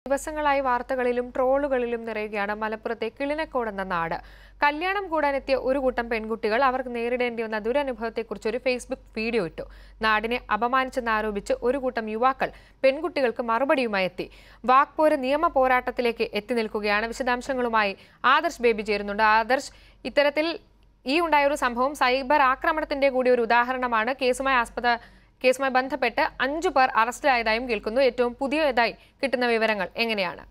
ദിവസങ്ങളായി വാർത്തകളിലും ട്രോളുകളിലും നിറയുകയാണ് മലപ്പുറത്തെ കിളിനക്കോട് എന്ന നാട് കല്യാണം കൂടാനെത്തിയ ഒരു കൂട്ടം പെൺകുട്ടികൾ അവർക്ക് നേരിടേണ്ടി വന്ന ദുരനുഭവത്തെക്കുറിച്ച് ഒരു ഫേസ്ബുക്ക് വീഡിയോ ഇട്ടു നാടിനെ അപമാനിച്ചെന്നാരോപിച്ച് ഒരു കൂട്ടം യുവാക്കൾ പെൺകുട്ടികൾക്ക് മറുപടിയുമായി എത്തി വാക്പോര് നിയമ പോരാട്ടത്തിലേക്ക് എത്തി നിൽക്കുകയാണ് വിശദാംശങ്ങളുമായി ആദർശ് ബേബി ചേരുന്നുണ്ട് ആദർശ് ഇത്തരത്തിൽ ഈ ഉണ്ടായ ഒരു സംഭവം സൈബർ ആക്രമണത്തിന്റെ കൂടി ഒരു ഉദാഹരണമാണ് കേസുമായി ആസ്പദ കേസുമായി ബന്ധപ്പെട്ട് അഞ്ചു പേർ അറസ്റ്റിലായതായും കേൾക്കുന്നു ഏറ്റവും പുതിയതായി കിട്ടുന്ന വിവരങ്ങൾ എങ്ങനെയാണ്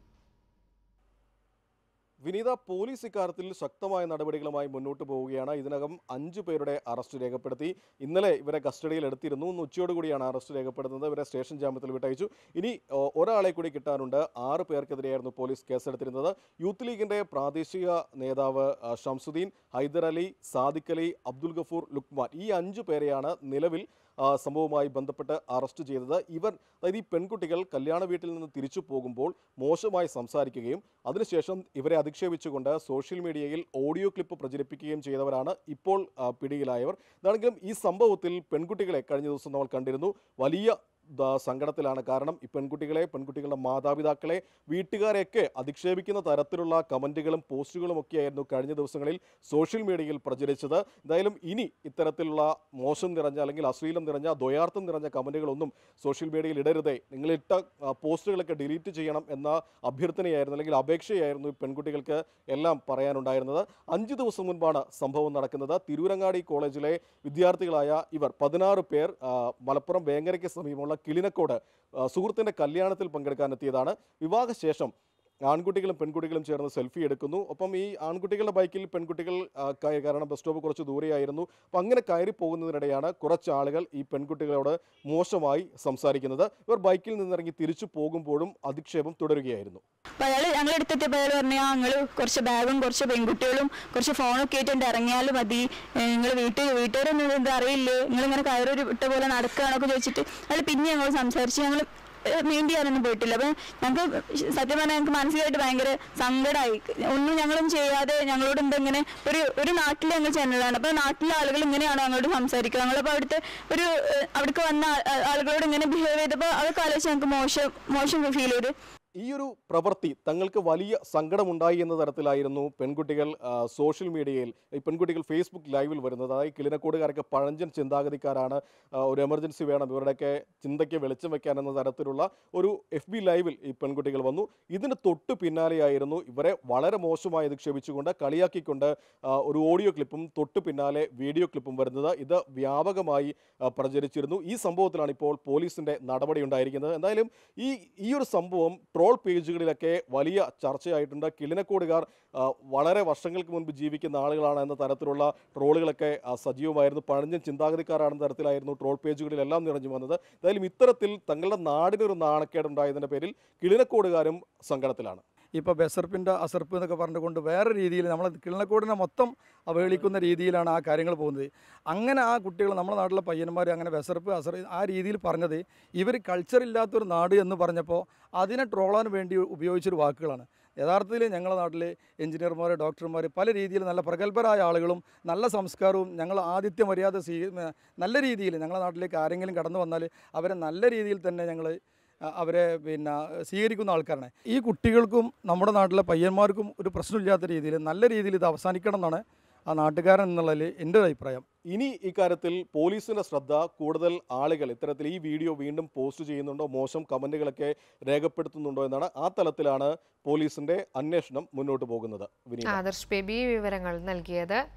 വിനീത പോലീസ് ഇക്കാര്യത്തിൽ ശക്തമായ നടപടികളുമായി മുന്നോട്ട് പോവുകയാണ് ഇതിനകം അഞ്ചു പേരുടെ അറസ്റ്റ് രേഖപ്പെടുത്തി ഇന്നലെ ഇവരെ കസ്റ്റഡിയിൽ എടുത്തിരുന്നു ഇന്ന് ഉച്ചയോടുകൂടിയാണ് അറസ്റ്റ് രേഖപ്പെടുത്തുന്നത് ഇവരെ സ്റ്റേഷൻ ജാമ്യത്തിൽ വിട്ടയച്ചു ഇനി ഓ, ഒരാളെ കൂടി കിട്ടാനുണ്ട് ആറ് പേർക്കെതിരെയായിരുന്നു പോലീസ് കേസെടുത്തിരുന്നത് യൂത്ത് ലീഗിന്റെ പ്രാദേശിക നേതാവ് ആ, ഷംസുദ്ദീൻ ഹൈദർ അലി സാദിഖ് അലി അബ്ദുൽ ഗഫൂർ ലുക്മാൻ ഈ അഞ്ചു പേരെയാണ് നിലവിൽ ആ, സംഭവവുമായി ബന്ധപ്പെട്ട് അറസ്റ്റ് ചെയ്തത് ഇവർ അതായത് ഈ പെൺകുട്ടികൾ കല്യാണ വീട്ടിൽ നിന്ന് തിരിച്ചു പോകുമ്പോൾ മോശമായി സംസാരിക്കുകയും അതിനുശേഷം ഇവരെ അധിക്ഷേപിച്ചുകൊണ്ട് സോഷ്യൽ മീഡിയയിൽ ഓഡിയോ ക്ലിപ്പ് പ്രചരിപ്പിക്കുകയും ചെയ്തവരാണ് ഇപ്പോൾ ആ, പിടിയിലായവർ ഇതാണെങ്കിലും ഈ സംഭവത്തിൽ പെൺകുട്ടികളെ കഴിഞ്ഞ ദിവസം നമ്മൾ കണ്ടിരുന്നു വലിയ ദ- സങ്കടത്തിലാണ് കാരണം ഈ പെൺകുട്ടികളെ പെൺകുട്ടികളുടെ മാതാപിതാക്കളെ വീട്ടുകാരെയൊക്കെ അധിക്ഷേപിക്കുന്ന തരത്തിലുള്ള കമൻറ്റുകളും പോസ്റ്റുകളും ഒക്കെയായിരുന്നു കഴിഞ്ഞ ദിവസങ്ങളിൽ സോഷ്യൽ മീഡിയയിൽ പ്രചരിച്ചത് എന്തായാലും ഇനി ഇത്തരത്തിലുള്ള മോശം നിറഞ്ഞ അല്ലെങ്കിൽ അശ്ലീലം നിറഞ്ഞ ദ്വയാർത്ഥം നിറഞ്ഞ കമൻറ്റുകളൊന്നും സോഷ്യൽ മീഡിയയിൽ ഇടരുതേ നിങ്ങളിട്ട ആ, പോസ്റ്റുകളൊക്കെ ഡിലീറ്റ് ചെയ്യണം എന്ന അഭ്യർത്ഥനയായിരുന്നു അല്ലെങ്കിൽ അപേക്ഷയായിരുന്നു ഈ പെൺകുട്ടികൾക്ക് എല്ലാം പറയാനുണ്ടായിരുന്നത് അഞ്ച് ദിവസം മുൻപാണ് സംഭവം നടക്കുന്നത് തിരൂരങ്ങാടി കോളേജിലെ വിദ്യാർത്ഥികളായ ഇവർ പതിനാറ് പേർ ആ, മലപ്പുറം വേങ്ങരയ്ക്ക് സമീപമുള്ള കിളിനക്കോട് ആ, സുഹൃത്തിന്റെ കല്യാണത്തിൽ പങ്കെടുക്കാനെത്തിയതാണ് വിവാഹശേഷം ആൺകുട്ടികളും പെൺകുട്ടികളും ചേർന്ന് സെൽഫി എടുക്കുന്നു ഒപ്പം ഈ ആൺകുട്ടികളുടെ ബൈക്കിൽ പെൺകുട്ടികൾ ആ, കയ- കാരണം ബസ് സ്റ്റോപ്പ് കുറച്ച് ദൂരെയായിരുന്നു അപ്പം അങ്ങനെ കയറി പോകുന്നതിനിടെയാണ് കുറച്ച് ആളുകൾ ഈ പെൺകുട്ടികളോട് മോശമായി സംസാരിക്കുന്നത് ഇവർ ബൈക്കിൽ നിന്നിറങ്ങി തിരിച്ചു പോകുമ്പോഴും അധിക്ഷേപം തുടരുകയായിരുന്നു അപ്പൊ അയാള് ഞങ്ങൾ എടുത്തെത്തിയപ്പോൾ അയാൾ പറഞ്ഞു ആ ഞങ്ങൾ കുറച്ച് ബാഗും കുറച്ച് പെൺകുട്ടികളും കുറച്ച് ഫോണൊക്കെ ആയിട്ടുണ്ട് ഇറങ്ങിയാൽ മതി നിങ്ങൾ വീട്ടിൽ വീട്ടുകാരൊന്നും ഇത് അറിയില്ലേ നിങ്ങൾ ഇങ്ങനെ കയറി വിട്ട പോലെ നടക്കുകയാണൊക്കെ ചോദിച്ചിട്ട് അയാൾ പിന്നെ ഞങ്ങൾ സംസാരിച്ച് ഞങ്ങൾ മെയിൻ ചെയ്യാനൊന്നും പോയിട്ടില്ല അപ്പം ഞങ്ങൾക്ക് സത്യം പറഞ്ഞാൽ ഞങ്ങൾക്ക് മാനസികമായിട്ട് ഭയങ്കര സങ്കടമായി ഒന്നും ഞങ്ങളും ചെയ്യാതെ ഞങ്ങളോട് എന്താ ഇങ്ങനെ ഒരു ഒരു നാട്ടിൽ ഞങ്ങൾ ചെന്നതാണ് അപ്പോൾ നാട്ടിലെ ആളുകൾ ഇങ്ങനെയാണ് ഞങ്ങളോട് സംസാരിക്കുക ഞങ്ങളപ്പോൾ അവിടുത്തെ ഒരു ഏഹ്, അവിടേക്ക് വന്ന ആ- ആളുകളോട് ഇങ്ങനെ ബിഹേവ് ചെയ്തപ്പോൾ അതൊക്കെ ആലോചിച്ച് ഞങ്ങൾക്ക് മോശം മോശം ഫീൽ ചെയ്തു ഈ ഒരു പ്രവൃത്തി തങ്ങൾക്ക് വലിയ സങ്കടമുണ്ടായി എന്ന തരത്തിലായിരുന്നു പെൺകുട്ടികൾ ആ, സോഷ്യൽ മീഡിയയിൽ ഈ പെൺകുട്ടികൾ ഫേസ്ബുക്ക് ലൈവിൽ വരുന്നത് അതായത് കിളിനക്കോടുകാരൊക്കെ പഴഞ്ചൻ ചിന്താഗതിക്കാരാണ് ആ, ഒരു എമർജൻസി വേണം ഇവരുടെയൊക്കെ ചിന്തയ്ക്ക് വെളിച്ചം വെക്കാൻ എന്ന തരത്തിലുള്ള ഒരു എഫ് ബി ലൈവിൽ ഈ പെൺകുട്ടികൾ വന്നു ഇതിന് തൊട്ട് പിന്നാലെയായിരുന്നു ഇവരെ വളരെ മോശമായി അധിക്ഷേപിച്ചുകൊണ്ട് കളിയാക്കിക്കൊണ്ട് ആ, ഒരു ഓഡിയോ ക്ലിപ്പും തൊട്ട് പിന്നാലെ വീഡിയോ ക്ലിപ്പും വരുന്നത് ഇത് വ്യാപകമായി ആ, പ്രചരിച്ചിരുന്നു ഈ സംഭവത്തിലാണ് ഇപ്പോൾ പോലീസിന്റെ നടപടി ഉണ്ടായിരിക്കുന്നത് എന്തായാലും ഈ ഈ ഒരു സംഭവം ട്രോൾ പേജുകളിലൊക്കെ വലിയ ചർച്ചയായിട്ടുണ്ട് കിളിനക്കോടുകാർ ആ, വളരെ വർഷങ്ങൾക്ക് മുൻപ് ജീവിക്കുന്ന ആളുകളാണ് എന്ന തരത്തിലുള്ള ട്രോളുകളൊക്കെ ആ, സജീവമായിരുന്നു പഴഞ്ഞൻ ചിന്താഗതിക്കാരാണെന്ന തരത്തിലായിരുന്നു ട്രോൾ പേജുകളിലെല്ലാം നിറഞ്ഞു വന്നത് എന്തായാലും ഇത്തരത്തിൽ തങ്ങളുടെ നാടിനൊരു നാണക്കേടുണ്ടായതിൻ്റെ പേരിൽ കിളിനക്കോടുകാരും സങ്കടത്തിലാണ് ഇപ്പോൾ ബെസർപ്പിൻ്റെ അസർപ്പ് എന്നൊക്കെ പറഞ്ഞുകൊണ്ട് വേറെ രീതിയിൽ നമ്മൾ കിളനക്കോടിനെ മൊത്തം അവഹേളിക്കുന്ന രീതിയിലാണ് ആ കാര്യങ്ങൾ പോകുന്നത് അങ്ങനെ ആ കുട്ടികൾ നമ്മുടെ നാട്ടിലെ പയ്യന്മാർ അങ്ങനെ ബെസർപ്പ് അസർ ആ രീതിയിൽ പറഞ്ഞത് ഇവർ കൾച്ചർ ഇല്ലാത്തൊരു നാട് എന്ന് പറഞ്ഞപ്പോൾ അതിനെ ട്രോളാൻ വേണ്ടി ഉപയോഗിച്ചൊരു വാക്കുകളാണ് യഥാർത്ഥത്തിൽ ഞങ്ങളുടെ നാട്ടിലെ എഞ്ചിനീയർമാർ ഡോക്ടർമാർ പല രീതിയിൽ നല്ല പ്രഗത്ഭരായ ആളുകളും നല്ല സംസ്കാരവും ഞങ്ങൾ ആതിഥ്യ മര്യാദ സ്വീ നല്ല രീതിയിൽ ഞങ്ങളുടെ നാട്ടിലേക്ക് ആരെങ്കിലും കടന്നു വന്നാൽ അവരെ നല്ല രീതിയിൽ തന്നെ ഞങ്ങൾ അ- അവരെ പിന്നെ സ്വീകരിക്കുന്ന ആൾക്കാരാണ് ഈ കുട്ടികൾക്കും നമ്മുടെ നാട്ടിലെ പയ്യന്മാർക്കും ഒരു പ്രശ്നമില്ലാത്ത രീതിയിൽ നല്ല രീതിയിൽ ഇത് അവസാനിക്കണം എന്നാണ് ആ നാട്ടുകാരൻ എന്നുള്ളതിൽ എൻ്റെ ഒരു അഭിപ്രായം ഇനി ഇക്കാര്യത്തിൽ പോലീസിന്റെ ശ്രദ്ധ കൂടുതൽ ആളുകൾ ഇത്തരത്തിൽ ഈ വീഡിയോ വീണ്ടും പോസ്റ്റ് ചെയ്യുന്നുണ്ടോ മോശം കമന്റുകളൊക്കെ രേഖപ്പെടുത്തുന്നുണ്ടോ എന്നാണ് ആ തലത്തിലാണ് പോലീസിന്റെ അന്വേഷണം മുന്നോട്ട് പോകുന്നത് വിനീത ആദർശ് ബേബി വിവരങ്ങൾ നൽകിയത്